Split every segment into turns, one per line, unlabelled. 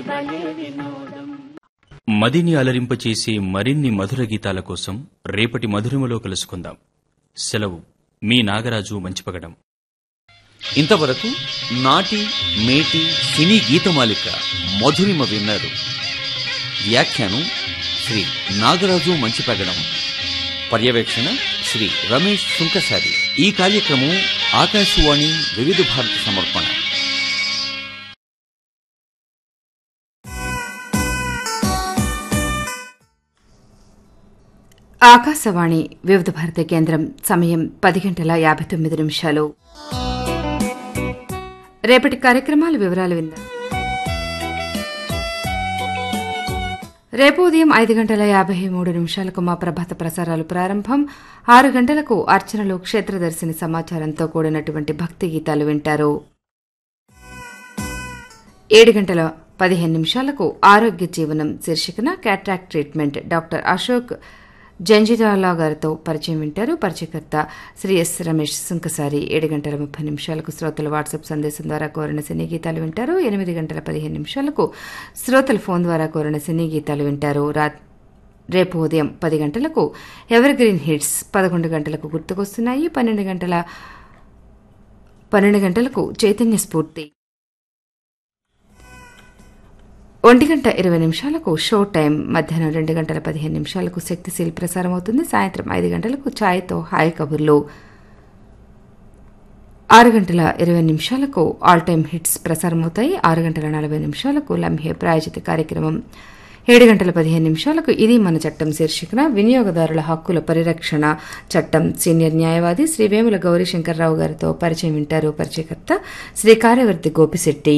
మదిని అలరింపచేసే మరిన్ని మధుర గీతాల కోసం రేపటి మధురిమలో కలుసుకుందాం సెలవు మీ నాగరాజు మంచిపగడం
ఇంతవరకు నాటి మేటి సినీ గీతమాలిక మధురిమ విన్నారు వ్యాఖ్యానం శ్రీ నాగరాజు మంచిపెగడం పర్యవేక్షణ శ్రీ రమేష్ సుంకసారి ఈ కార్యక్రమం ఆకాశవాణి వివిధ భారతి సమర్పణ
ఆకాశవాణి వివిధ భారతి కేంద్రం సమయం పది గంటల యాభై తొమ్మిది నిమిషాలు రేపటి కార్యక్రమాల వివరాలు విందాం రేపు ఉదయం ఐదు గంటల యాభై మూడు నిమిషాలకు మా ప్రభాత ప్రసారాలు ప్రారంభం ఆరు గంటలకు అర్చనలు క్షేత్రదర్శిని సమాచారంతో కూడినటువంటి భక్తి గీతాలు వింటారు ఏడు గంటల పదిహేను నిమిషాలకు ఆరోగ్య జీవనం శీర్షికన cataract treatment doctor Ashok Janjirala గారితో పరిచయం వింటారు పరిచయకర్త శ్రీ ఎస్ రమేష్ సుంకసారి ఏడు గంటల ముప్పై నిమిషాలకు శ్రోతలు వాట్సాప్ సందేశం ద్వారా కోరిన సినీ గీతాలు వింటారు ఎనిమిది గంటల పదిహేను నిమిషాలకు శ్రోతలు ఫోన్ ద్వారా కోరిన సినీ గీతాలు వింటారు రా రేపు ఉదయం పది గంటలకు ఎవర్ గ్రీన్ హిట్స్ పదకొండు గంటలకు గుర్తుకొస్తున్నాయి పన్నెండు గంటల పన్నెండు గంటలకు చైతన్య స్ఫూర్తి ఒంటి గంట ఇరవై నిమిషాలకు షో టైం మధ్యాహ్నం రెండు గంటల పదిహేను నిమిషాలకు శక్తిశీల్ ప్రసారం అవుతుంది సాయంత్రం ఐదు గంటలకు ఛాయ్తో హాయ్ కబుర్లు ఆరు గంటల ఇరవై నిమిషాలకు ఆల్ టైమ్ హిట్స్ ప్రసారమవుతాయి ఆరు గంటల నలభై నిమిషాలకు లంహే ప్రాయోజిత కార్యక్రమం ఏడు గంటల పదిహేను నిమిషాలకు ఇది మన చట్టం శీర్షికన వినియోగదారుల హక్కుల పరిరక్షణ చట్టం సీనియర్ న్యాయవాది శ్రీ వేముల గౌరీశంకర్రావు గారితో పరిచయం వింటారు పరిచయకర్త శ్రీ కార్యవర్తి గోపిశెట్టి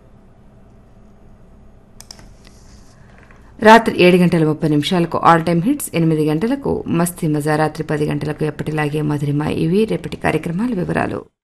రాత్రి ఏడు గంటల ముప్పై నిమిషాలకు ఆల్ టైమ్ హిట్స్ ఎనిమిది గంటలకు మస్తీ మజా రాత్రి పది గంటలకు ఎప్పటిలాగే మధురిమ ఇవి రేపటి కార్యక్రమాల వివరాలు